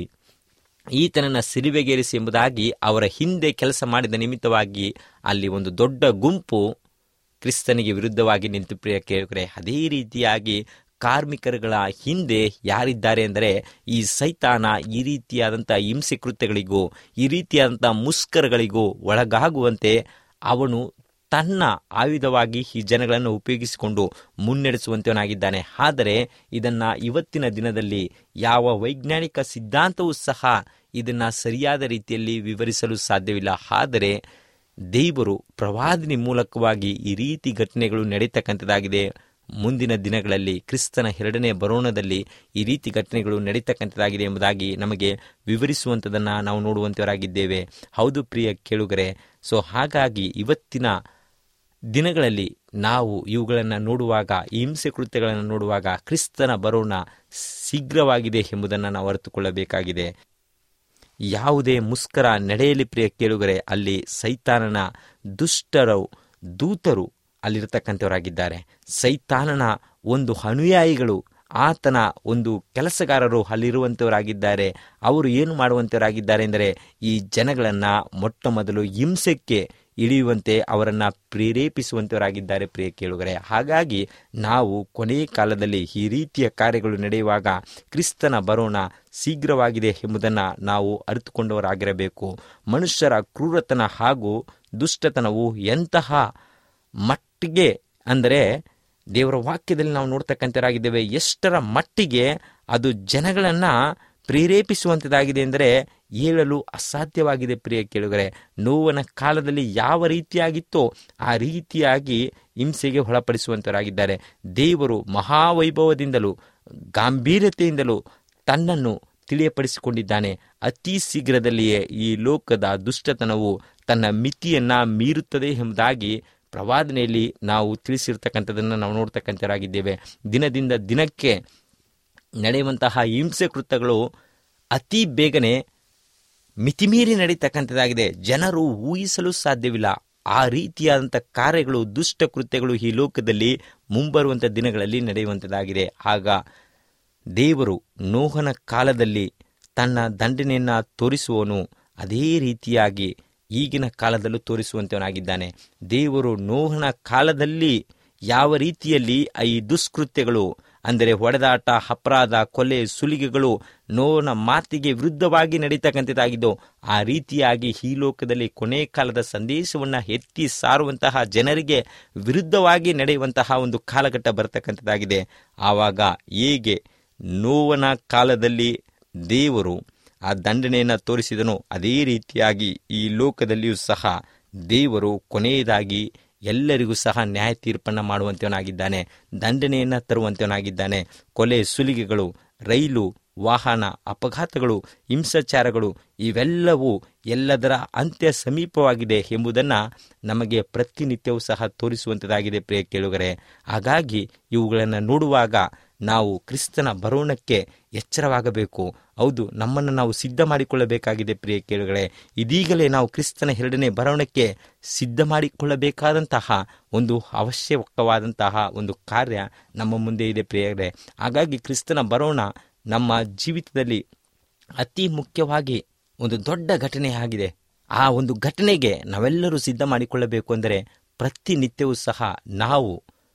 ಈತನನ್ನ ಸಿಲುಬೆಗೇರಿಸಿ ಎಂಬುದಾಗಿ ಅವರ ಹಿಂದೆ ಕೆಲಸ ಮಾಡಿದ ನಿಮಿತ್ತವಾಗಿ ಅಲ್ಲಿ ಒಂದು ದೊಡ್ಡ ಗುಂಪು ಕ್ರಿಸ್ತನಿಗೆ ವಿರುದ್ಧವಾಗಿ ನಿಂತು ಪ್ರಿಯ ಕೇಳಿದರೆ ಅದೇ ರೀತಿಯಾಗಿ ಕಾರ್ಮಿಕರುಗಳ ಹಿಂದೆ ಯಾರಿದ್ದಾರೆ ಅಂದರೆ ಈ ಸೈತಾನ ಈ ರೀತಿಯಾದಂಥ ಹಿಂಸೆ ಕೃತ್ಯಗಳಿಗೂ ಈ ರೀತಿಯಾದಂಥ ಮುಸ್ಕರಗಳಿಗೂ ಒಳಗಾಗುವಂತೆ ಅವನು ತನ್ನ ಆಯುಧವಾಗಿ ಈ ಜನಗಳನ್ನು ಉಪಯೋಗಿಸಿಕೊಂಡು ಮುನ್ನಡೆಸುವಂತವನಾಗಿದ್ದಾನೆ ಆದರೆ ಇದನ್ನ ಇವತ್ತಿನ ದಿನದಲ್ಲಿ ಯಾವ ವೈಜ್ಞಾನಿಕ ಸಿದ್ಧಾಂತವೂ ಸಹ ಇದನ್ನ ಸರಿಯಾದ ರೀತಿಯಲ್ಲಿ ವಿವರಿಸಲು ಸಾಧ್ಯವಿಲ್ಲ ಆದರೆ ದೇವರು ಪ್ರವಾದಿನಿ ಮೂಲಕವಾಗಿ ಈ ರೀತಿ ಘಟನೆಗಳು ನಡೀತಕ್ಕಂಥದ್ದಾಗಿದೆ ಮುಂದಿನ ದಿನಗಳಲ್ಲಿ ಕ್ರಿಸ್ತನ ಎರಡನೇ ಬರೋಣದಲ್ಲಿ ಈ ರೀತಿ ಘಟನೆಗಳು ನಡೀತಕ್ಕಂಥದ್ದಾಗಿದೆ ಎಂಬುದಾಗಿ ನಮಗೆ ವಿವರಿಸುವಂಥದ್ದನ್ನು ನಾವು ನೋಡುವಂತವರಾಗಿದ್ದೇವೆ ಹೌದು ಪ್ರಿಯ ಕೇಳುಗರೆ ಸೊ ಹಾಗಾಗಿ ಇವತ್ತಿನ ದಿನಗಳಲ್ಲಿ ನಾವು ಇವುಗಳನ್ನು ನೋಡುವಾಗ ಈ ಹಿಂಸೆ ಕೃತ್ಯಗಳನ್ನು ನೋಡುವಾಗ ಕ್ರಿಸ್ತನ ಬರೋಣ ಶೀಘ್ರವಾಗಿದೆ ಎಂಬುದನ್ನು ನಾವು ಅರಿತುಕೊಳ್ಳಬೇಕಾಗಿದೆ ಯಾವುದೇ ಮುಸ್ಕರ ನಡೆಯಲಿ ಪ್ರಿಯ ಕೇಳುಗರೆ ಅಲ್ಲಿ ಸೈತಾನನ ದುಷ್ಟರು ದೂತರು ಅಲ್ಲಿರ್ತಕ್ಕಂಥವರಾಗಿದ್ದಾರೆ ಸೈತಾನನ ಒಂದು ಅನುಯಾಯಿಗಳು ಆತನ ಒಂದು ಕೆಲಸಗಾರರು ಅಲ್ಲಿರುವಂಥವರಾಗಿದ್ದಾರೆ ಅವರು ಏನು ಮಾಡುವಂಥವರಾಗಿದ್ದಾರೆ ಎಂದರೆ ಈ ಜನಗಳನ್ನು ಮೊಟ್ಟ ಮೊದಲು ಹಿಂಸೆಗೆ ಇಳಿಯುವಂತೆ ಅವರನ್ನು ಪ್ರೇರೇಪಿಸುವಂಥವರಾಗಿದ್ದಾರೆ ಪ್ರಿಯ ಕೇಳುಗರೆ ಹಾಗಾಗಿ ನಾವು ಕೊನೆಯ ಕಾಲದಲ್ಲಿ ಈ ರೀತಿಯ ಕಾರ್ಯಗಳು ನಡೆಯುವಾಗ ಕ್ರಿಸ್ತನ ಬರೋಣ ಶೀಘ್ರವಾಗಿದೆ ಎಂಬುದನ್ನು ನಾವು ಅರಿತುಕೊಂಡವರಾಗಿರಬೇಕು ಮನುಷ್ಯರ ಕ್ರೂರತನ ಹಾಗೂ ದುಷ್ಟತನವು ಎಂತಹ ಮಟ್ಟಿಗೆ ಅಂದರೆ ದೇವರ ವಾಕ್ಯದಲ್ಲಿ ನಾವು ನೋಡ್ತಕ್ಕಂಥರಾಗಿದ್ದೇವೆ ಎಷ್ಟರ ಮಟ್ಟಿಗೆ ಅದು ಜನಗಳನ್ನು ಪ್ರೇರೇಪಿಸುವಂಥದ್ದಾಗಿದೆ ಎಂದರೆ ಹೇಳಲು ಅಸಾಧ್ಯವಾಗಿದೆ ಪ್ರಿಯ ಕೇಳುಗರೆ ನೋವನ ಕಾಲದಲ್ಲಿ ಯಾವ ರೀತಿಯಾಗಿತ್ತೋ ಆ ರೀತಿಯಾಗಿ ಹಿಂಸೆಗೆ ಒಳಪಡಿಸುವಂತರಾಗಿದ್ದಾರೆ ದೇವರು ಮಹಾವೈಭವದಿಂದಲೂ ಗಾಂಭೀರ್ಯತೆಯಿಂದಲೂ ತನ್ನನ್ನು ತಿಳಿಯಪಡಿಸಿಕೊಂಡಿದ್ದಾನೆ ಅತಿ ಶೀಘ್ರದಲ್ಲಿಯೇ ಈ ಲೋಕದ ದುಷ್ಟತನವು ತನ್ನ ಮಿತಿಯನ್ನ ಮೀರುತ್ತದೆ ಎಂಬುದಾಗಿ ಪ್ರವಾದನೆಯಲ್ಲಿ ನಾವು ತಿಳಿಸಿರ್ತಕ್ಕಂಥದ್ದನ್ನು ನಾವು ನೋಡ್ತಕ್ಕಂಥರಾಗಿದ್ದೇವೆ ದಿನದಿಂದ ದಿನಕ್ಕೆ ನಡೆಯುವಂತಹ ಹಿಂಸೆ ಕೃತ್ಯಗಳು ಅತಿ ಬೇಗನೆ ಮಿತಿಮೀರಿ ನಡೀತಕ್ಕಂಥದ್ದಾಗಿದೆ ಜನರು ಊಹಿಸಲು ಸಾಧ್ಯವಿಲ್ಲ ಆ ರೀತಿಯಾದಂಥ ಕಾರ್ಯಗಳು ದುಷ್ಟ ಕೃತ್ಯಗಳು ಈ ಲೋಕದಲ್ಲಿ ಮುಂಬರುವಂಥ ದಿನಗಳಲ್ಲಿ ನಡೆಯುವಂಥದ್ದಾಗಿದೆ ಆಗ ದೇವರು ನೋಹನ ಕಾಲದಲ್ಲಿ ತನ್ನ ದಂಡನೆಯನ್ನು ತೋರಿಸುವನು ಅದೇ ರೀತಿಯಾಗಿ ಈಗಿನ ಕಾಲದಲ್ಲೂ ತೋರಿಸುವಂತವನಾಗಿದ್ದಾನೆ ದೇವರು ನೋಹನ ಕಾಲದಲ್ಲಿ ಯಾವ ರೀತಿಯಲ್ಲಿ ಈ ದುಷ್ಕೃತ್ಯಗಳು ಅಂದರೆ ಹೊಡೆದಾಟ ಅಪರಾಧ ಕೊಲೆ ಸುಲಿಗೆಗಳು ನೋವನ ಮಾತಿಗೆ ವಿರುದ್ಧವಾಗಿ ನಡೀತಕ್ಕಂಥದ್ದಾಗಿದ್ದು ಆ ರೀತಿಯಾಗಿ ಈ ಲೋಕದಲ್ಲಿ ಕೊನೆ ಕಾಲದ ಸಂದೇಶವನ್ನು ಎತ್ತಿ ಸಾರುವಂತಹ ಜನರಿಗೆ ವಿರುದ್ಧವಾಗಿ ನಡೆಯುವಂತಹ ಒಂದು ಕಾಲಘಟ್ಟ ಬರತಕ್ಕಂಥದ್ದಾಗಿದೆ ಆವಾಗ ಹೇಗೆ ನೋವನ ಕಾಲದಲ್ಲಿ ದೇವರು ಆ ದಂಡನೆಯನ್ನು ತೋರಿಸಿದನು ಅದೇ ರೀತಿಯಾಗಿ ಈ ಲೋಕದಲ್ಲಿಯೂ ಸಹ ದೇವರು ಕೊನೆಯದಾಗಿ ಎಲ್ಲರಿಗೂ ಸಹ ನ್ಯಾಯ ತೀರ್ಪನ್ನು ಮಾಡುವಂತವನಾಗಿದ್ದಾನೆ ದಂಡನೆಯನ್ನು ತರುವಂತವನಾಗಿದ್ದಾನೆ ಕೊಲೆ ಸುಲಿಗೆಗಳು ರೈಲು ವಾಹನ ಅಪಘಾತಗಳು ಹಿಂಸಾಚಾರಗಳು ಇವೆಲ್ಲವೂ ಎಲ್ಲದರ ಅಂತ್ಯ ಸಮೀಪವಾಗಿದೆ ಎಂಬುದನ್ನು ನಮಗೆ ಪ್ರತಿನಿತ್ಯವೂ ಸಹ ತೋರಿಸುವಂಥದ್ದಾಗಿದೆ ಪ್ರಿಯ ಕೇಳುಗರೆ ಹಾಗಾಗಿ ಇವುಗಳನ್ನು ನೋಡುವಾಗ ನಾವು ಕ್ರಿಸ್ತನ ಬರೋಣಕ್ಕೆ ಎಚ್ಚರವಾಗಬೇಕು ಹೌದು ನಮ್ಮನ್ನು ನಾವು ಸಿದ್ಧ ಮಾಡಿಕೊಳ್ಳಬೇಕಾಗಿದೆ ಪ್ರಿಯ ಕೇಳುಗರೆ ಇದೀಗಲೇ ನಾವು ಕ್ರಿಸ್ತನ ಎರಡನೇ ಬರೋಣಕ್ಕೆ ಸಿದ್ಧ ಮಾಡಿಕೊಳ್ಳಬೇಕಾದಂತಹ ಒಂದು ಅವಶ್ಯಕವಾದಂತಹ ಒಂದು ಕಾರ್ಯ ನಮ್ಮ ಮುಂದೆ ಇದೆ ಪ್ರಿಯರೇ ಹಾಗಾಗಿ ಕ್ರಿಸ್ತನ ಬರೋಣ ನಮ್ಮ ಜೀವಿತದಲ್ಲಿ ಅತಿ ಮುಖ್ಯವಾಗಿ ಒಂದು ದೊಡ್ಡ ಘಟನೆಯಾಗಿದೆ ಆ ಒಂದು ಘಟನೆಗೆ ನಾವೆಲ್ಲರೂ ಸಿದ್ಧ ಮಾಡಿಕೊಳ್ಳಬೇಕು ಅಂದರೆ ಪ್ರತಿನಿತ್ಯವೂ ಸಹ ನಾವು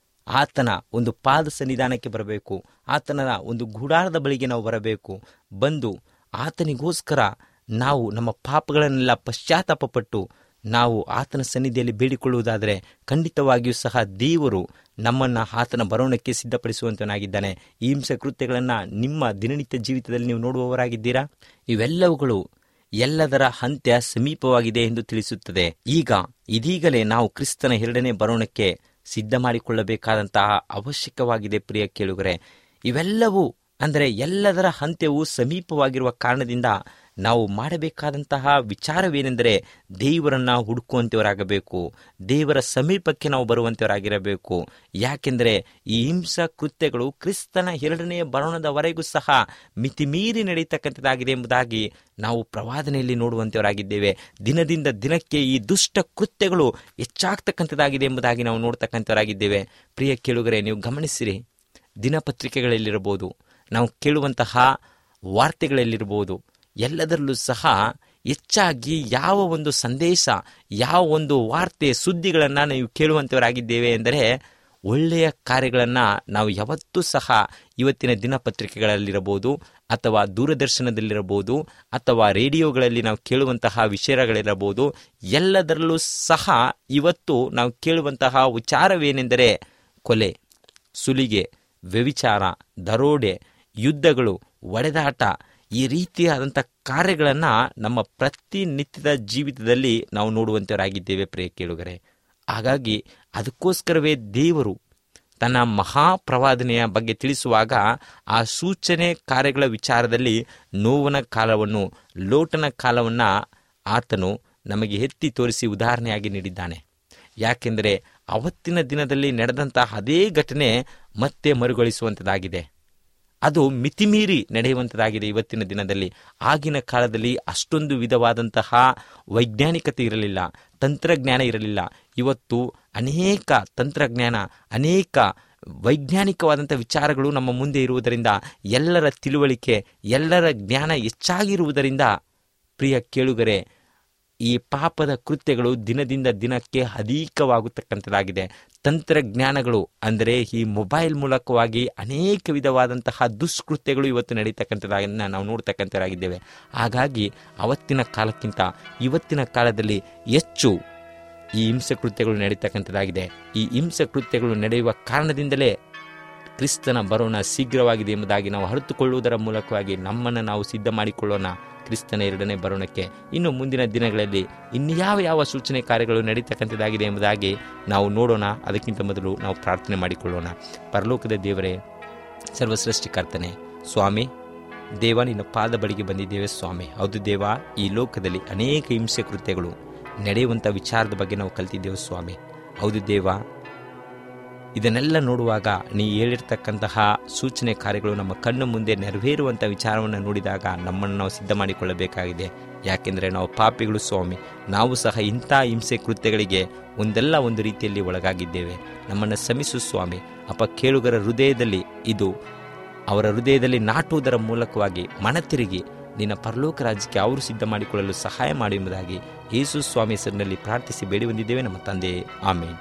ಆತನ ಒಂದು ಪಾದ ಸನ್ನಿಧಾನಕ್ಕೆ ಬರಬೇಕು ಆತನ ಒಂದು ಗುಡಾರದ ಬಳಿಗೆ ನಾವು ಬರಬೇಕು ಬಂದು ಆತನಿಗೋಸ್ಕರ ನಾವು ನಮ್ಮ ಪಾಪಗಳನ್ನೆಲ್ಲ ಪಶ್ಚಾತ್ತಾಪಪಟ್ಟು ನಾವು ಆತನ ಸನ್ನಿಧಿಯಲ್ಲಿ ಬೇಡಿಕೊಳ್ಳುವುದಾದರೆ ಖಂಡಿತವಾಗಿಯೂ ಸಹ ದೇವರು ನಮ್ಮನ್ನು ಆತನ ಬರೋಣಕ್ಕೆ ಸಿದ್ಧಪಡಿಸುವಂತನಾಗಿದ್ದಾನೆ ಈ ಹಿಂಸೆ ಕೃತ್ಯಗಳನ್ನು ನಿಮ್ಮ ದಿನನಿತ್ಯ ಜೀವಿತದಲ್ಲಿ ನೀವು ನೋಡುವವರಾಗಿದ್ದೀರಾ ಇವೆಲ್ಲವುಗಳು ಎಲ್ಲದರ ಅಂತ್ಯ ಸಮೀಪವಾಗಿದೆ ಎಂದು ತಿಳಿಸುತ್ತದೆ ಈಗ ಇದೀಗಲೇ ನಾವು ಕ್ರಿಸ್ತನ ಎರಡನೇ ಬರೋಣಕ್ಕೆ ಸಿದ್ಧ ಮಾಡಿಕೊಳ್ಳಬೇಕಾದಂತಹ ಅವಶ್ಯಕವಾಗಿದೆ ಪ್ರಿಯ ಕೇಳುಗರೆ ಇವೆಲ್ಲವೂ ಅಂದರೆ ಎಲ್ಲದರ ಅಂತ್ಯವು ಸಮೀಪವಾಗಿರುವ ಕಾರಣದಿಂದ ನಾವು ಮಾಡಬೇಕಾದಂತಹ ವಿಚಾರವೇನೆಂದರೆ ದೇವರನ್ನ ಹುಡುಕುವಂಥವರಾಗಬೇಕು ದೇವರ ಸಮೀಪಕ್ಕೆ ನಾವು ಬರುವಂಥವರಾಗಿರಬೇಕು ಯಾಕೆಂದರೆ ಈ ಹಿಂಸಾ ಕೃತ್ಯಗಳು ಕ್ರಿಸ್ತನ ಎರಡನೆಯ ಬರೋಣದವರೆಗೂ ಸಹ ಮಿತಿಮೀರಿ ನಡೀತಕ್ಕಂಥದ್ದಾಗಿದೆ ಎಂಬುದಾಗಿ ನಾವು ಪ್ರವಾದನೆಯಲ್ಲಿ ನೋಡುವಂಥವರಾಗಿದ್ದೇವೆ ದಿನದಿಂದ ದಿನಕ್ಕೆ ಈ ದುಷ್ಟ ಕೃತ್ಯಗಳು ಹೆಚ್ಚಾಗ್ತಕ್ಕಂಥದ್ದಾಗಿದೆ ಎಂಬುದಾಗಿ ನಾವು ನೋಡ್ತಕ್ಕಂಥವರಾಗಿದ್ದೇವೆ ಪ್ರಿಯ ಕೇಳುಗರೆ ನೀವು ಗಮನಿಸಿರಿ ದಿನಪತ್ರಿಕೆಗಳಲ್ಲಿರಬಹುದು ನಾವು ಕೇಳುವಂತಹ ವಾರ್ತೆಗಳಲ್ಲಿರ್ಬೋದು ಎಲ್ಲದರಲ್ಲೂ ಸಹ ಹೆಚ್ಚಾಗಿ ಯಾವ ಒಂದು ಸಂದೇಶ ಯಾವ ಒಂದು ವಾರ್ತೆ ಸುದ್ದಿಗಳನ್ನು ನಾವು ಕೇಳುವಂಥವರಾಗಿದ್ದೇವೆ ಎಂದರೆ ಒಳ್ಳೆಯ ಕಾರ್ಯಗಳನ್ನು ನಾವು ಯಾವತ್ತೂ ಸಹ ಇವತ್ತಿನ ದಿನಪತ್ರಿಕೆಗಳಲ್ಲಿರಬಹುದು ಅಥವಾ ದೂರದರ್ಶನದಲ್ಲಿರಬಹುದು ಅಥವಾ ರೇಡಿಯೋಗಳಲ್ಲಿ ನಾವು ಕೇಳುವಂತಹ ವಿಷಯಗಳಿರಬಹುದು ಎಲ್ಲದರಲ್ಲೂ ಸಹ ಇವತ್ತು ನಾವು ಕೇಳುವಂತಹ ವಿಚಾರವೇನೆಂದರೆ ಕೊಲೆ ಸುಲಿಗೆ ವ್ಯವಿಚಾರ ದರೋಡೆ ಯುದ್ಧಗಳು ಒಡೆದಾಟ ಈ ರೀತಿಯಾದಂಥ ಕಾರ್ಯಗಳನ್ನು ನಮ್ಮ ಪ್ರತಿನಿತ್ಯದ ಜೀವಿತದಲ್ಲಿ ನಾವು ನೋಡುವಂಥವರಾಗಿದ್ದೇವೆ ಪ್ರಿಯ ಕೇಳುಗರೆ ಹಾಗಾಗಿ ಅದಕ್ಕೋಸ್ಕರವೇ ದೇವರು ತನ್ನ ಮಹಾಪ್ರವಾದನೆಯ ಬಗ್ಗೆ ತಿಳಿಸುವಾಗ ಆ ಸೂಚನೆ ಕಾರ್ಯಗಳ ವಿಚಾರದಲ್ಲಿ ನೋವನ ಕಾಲವನ್ನು ಲೋಟನ ಕಾಲವನ್ನು ಆತನು ನಮಗೆ ಎತ್ತಿ ತೋರಿಸಿ ಉದಾಹರಣೆಯಾಗಿ ನೀಡಿದ್ದಾನೆ ಯಾಕೆಂದರೆ ಅವತ್ತಿನ ದಿನದಲ್ಲಿ ನಡೆದಂತಹ ಅದೇ ಘಟನೆ ಮತ್ತೆ ಮರುಗೊಳಿಸುವಂಥದ್ದಾಗಿದೆ ಅದು ಮಿತಿಮೀರಿ ನಡೆಯುವಂಥದ್ದಾಗಿದೆ ಇವತ್ತಿನ ದಿನದಲ್ಲಿ ಆಗಿನ ಕಾಲದಲ್ಲಿ ಅಷ್ಟೊಂದು ವಿಧವಾದಂತಹ ವೈಜ್ಞಾನಿಕತೆ ಇರಲಿಲ್ಲ ತಂತ್ರಜ್ಞಾನ ಇರಲಿಲ್ಲ ಇವತ್ತು ಅನೇಕ ತಂತ್ರಜ್ಞಾನ ಅನೇಕ ವೈಜ್ಞಾನಿಕವಾದಂಥ ವಿಚಾರಗಳು ನಮ್ಮ ಮುಂದೆ ಇರುವುದರಿಂದ ಎಲ್ಲರ ತಿಳುವಳಿಕೆ ಎಲ್ಲರ ಜ್ಞಾನ ಹೆಚ್ಚಾಗಿರುವುದರಿಂದ ಪ್ರಿಯ ಕೇಳುಗರೆ ಈ ಪಾಪದ ಕೃತ್ಯಗಳು ದಿನದಿಂದ ದಿನಕ್ಕೆ ಅಧಿಕವಾಗುತ್ತಕ್ಕಂಥದ್ದಾಗಿದೆ ತಂತ್ರಜ್ಞಾನಗಳು ಅಂದರೆ ಈ ಮೊಬೈಲ್ ಮೂಲಕವಾಗಿ ಅನೇಕ ವಿಧವಾದಂತಹ ದುಷ್ಕೃತ್ಯಗಳು ಇವತ್ತು ನಡೀತಕ್ಕಂಥದ್ದನ್ನು ನಾವು ನೋಡ್ತಕ್ಕಂಥದ್ದಾಗಿದ್ದೇವೆ ಹಾಗಾಗಿ ಅವತ್ತಿನ ಕಾಲಕ್ಕಿಂತ ಇವತ್ತಿನ ಕಾಲದಲ್ಲಿ ಹೆಚ್ಚು ಈ ಹಿಂಸೆ ಕೃತ್ಯಗಳು ನಡೀತಕ್ಕಂಥದ್ದಾಗಿದೆ ಈ ಹಿಂಸೆ ಕೃತ್ಯಗಳು ನಡೆಯುವ ಕಾರಣದಿಂದಲೇ ಕ್ರಿಸ್ತನ ಬರೋಣ ಶೀಘ್ರವಾಗಿದೆ ಎಂಬುದಾಗಿ ನಾವು ಅರಿತುಕೊಳ್ಳುವುದರ ಮೂಲಕವಾಗಿ ನಮ್ಮನ್ನು ನಾವು ಸಿದ್ಧ ಮಾಡಿಕೊಳ್ಳೋಣ ಕ್ರಿಸ್ತನ ಎರಡನೇ ಬರೋಣಕ್ಕೆ ಇನ್ನು ಮುಂದಿನ ದಿನಗಳಲ್ಲಿ ಇನ್ಯಾವ ಯಾವ ಸೂಚನೆ ಕಾರ್ಯಗಳು ನಡೀತಕ್ಕಂಥದ್ದಾಗಿದೆ ಎಂಬುದಾಗಿ ನಾವು ನೋಡೋಣ ಅದಕ್ಕಿಂತ ಮೊದಲು ನಾವು ಪ್ರಾರ್ಥನೆ ಮಾಡಿಕೊಳ್ಳೋಣ ಪರಲೋಕದ ದೇವರೇ ಸರ್ವಸೃಷ್ಟಿಕರ್ತನೆ ಸ್ವಾಮಿ ದೇವ ನಿನ್ನ ಪಾದ ಬಳಿಗೆ ಬಂದಿದ್ದೇವೆ ಸ್ವಾಮಿ ಹೌದು ದೇವ ಈ ಲೋಕದಲ್ಲಿ ಅನೇಕ ಹಿಂಸೆ ಕೃತ್ಯಗಳು ನಡೆಯುವಂಥ ವಿಚಾರದ ಬಗ್ಗೆ ನಾವು ಕಲ್ತಿದ್ದೇವೆ ಸ್ವಾಮಿ ಹೌದು ದೇವ ಇದನ್ನೆಲ್ಲ ನೋಡುವಾಗ ನೀ ಹೇಳಿರ್ತಕ್ಕಂತಹ ಸೂಚನೆ ಕಾರ್ಯಗಳು ನಮ್ಮ ಕಣ್ಣು ಮುಂದೆ ನೆರವೇರುವಂಥ ವಿಚಾರವನ್ನು ನೋಡಿದಾಗ ನಮ್ಮನ್ನು ನಾವು ಸಿದ್ಧ ಮಾಡಿಕೊಳ್ಳಬೇಕಾಗಿದೆ ಯಾಕೆಂದರೆ ನಾವು ಪಾಪಿಗಳು ಸ್ವಾಮಿ ನಾವು ಸಹ ಇಂಥ ಹಿಂಸೆ ಕೃತ್ಯಗಳಿಗೆ ಒಂದಲ್ಲ ಒಂದು ರೀತಿಯಲ್ಲಿ ಒಳಗಾಗಿದ್ದೇವೆ ನಮ್ಮನ್ನು ಶ್ರಮಿಸು ಸ್ವಾಮಿ ಅಪ್ಪ ಕೇಳುಗರ ಹೃದಯದಲ್ಲಿ ಇದು ಅವರ ಹೃದಯದಲ್ಲಿ ನಾಟುವುದರ ಮೂಲಕವಾಗಿ ಮನತಿರುಗಿ ನಿನ್ನ ಪರಲೋಕ ರಾಜ್ಯಕ್ಕೆ ಅವರು ಸಿದ್ಧ ಮಾಡಿಕೊಳ್ಳಲು ಸಹಾಯ ಮಾಡಿ ಎಂಬುದಾಗಿ ಯೇಸು ಸ್ವಾಮಿ ಹೆಸರಿನಲ್ಲಿ ಪ್ರಾರ್ಥಿಸಿ ಬೇಡಿ ಬಂದಿದ್ದೇವೆ ನಮ್ಮ ತಂದೆ ಆಮೇಲೆ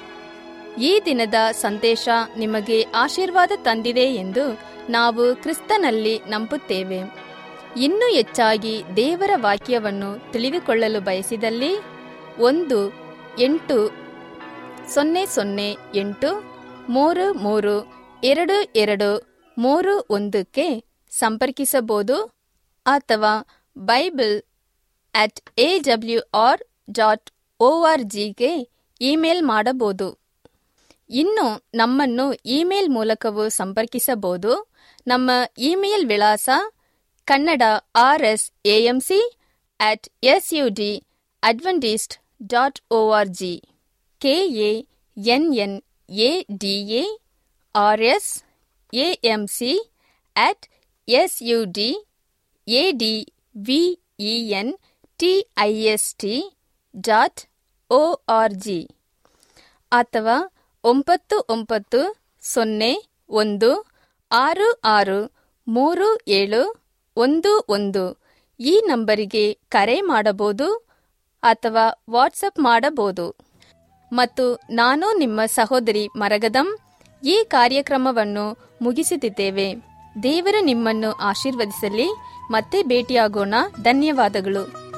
ಈ ದಿನದ ಸಂದೇಶ ನಿಮಗೆ ಆಶೀರ್ವಾದ ತಂದಿದೆ ಎಂದು ನಾವು ಕ್ರಿಸ್ತನಲ್ಲಿ ನಂಬುತ್ತೇವೆ ಇನ್ನೂ ಹೆಚ್ಚಾಗಿ ದೇವರ ವಾಕ್ಯವನ್ನು ತಿಳಿದುಕೊಳ್ಳಲು ಬಯಸಿದಲ್ಲಿ ಒಂದು ಎಂಟು ಸೊನ್ನೆ ಸೊನ್ನೆ ಎಂಟು ಮೂರು ಮೂರು ಎರಡು ಎರಡು ಮೂರು ಒಂದಕ್ಕೆ ಸಂಪರ್ಕಿಸಬಹುದು ಅಥವಾ Bible at A W R dot O R ಜಿಗೆ ಇಮೇಲ್ ಮಾಡಬಹುದು ಇನ್ನು ನಮ್ಮನ್ನು ಇಮೇಲ್ ಮೂಲಕವೂ ಸಂಪರ್ಕಿಸಬಹುದು ನಮ್ಮ ಇಮೇಲ್ ವಿಳಾಸ Kannada R S A M C at S U D Adventist dot O R G K A N N A D A R S A M C at S U D A D V E N T I S T dot O R G ಅಥವಾ ಒಂಬತ್ತು ಒಂಬತ್ತು ಸೊನ್ನೆ ಒಂದು ಆರು ಆರು ಮೂರು ಏಳು ಒಂದು ಒಂದು ಈ ನಂಬರಿಗೆ ಕರೆ ಮಾಡಬಹುದು ಅಥವಾ ವಾಟ್ಸಪ್ ಮಾಡಬಹುದು ಮತ್ತು ನಾನು ನಿಮ್ಮ ಸಹೋದರಿ ಮರಗದಂ ಈ ಕಾರ್ಯಕ್ರಮವನ್ನು ಮುಗಿಸುತ್ತಿದ್ದೇವೆ ದೇವರು ನಿಮ್ಮನ್ನು ಆಶೀರ್ವದಿಸಲಿ ಮತ್ತೆ ಭೇಟಿಯಾಗೋಣ ಧನ್ಯವಾದಗಳು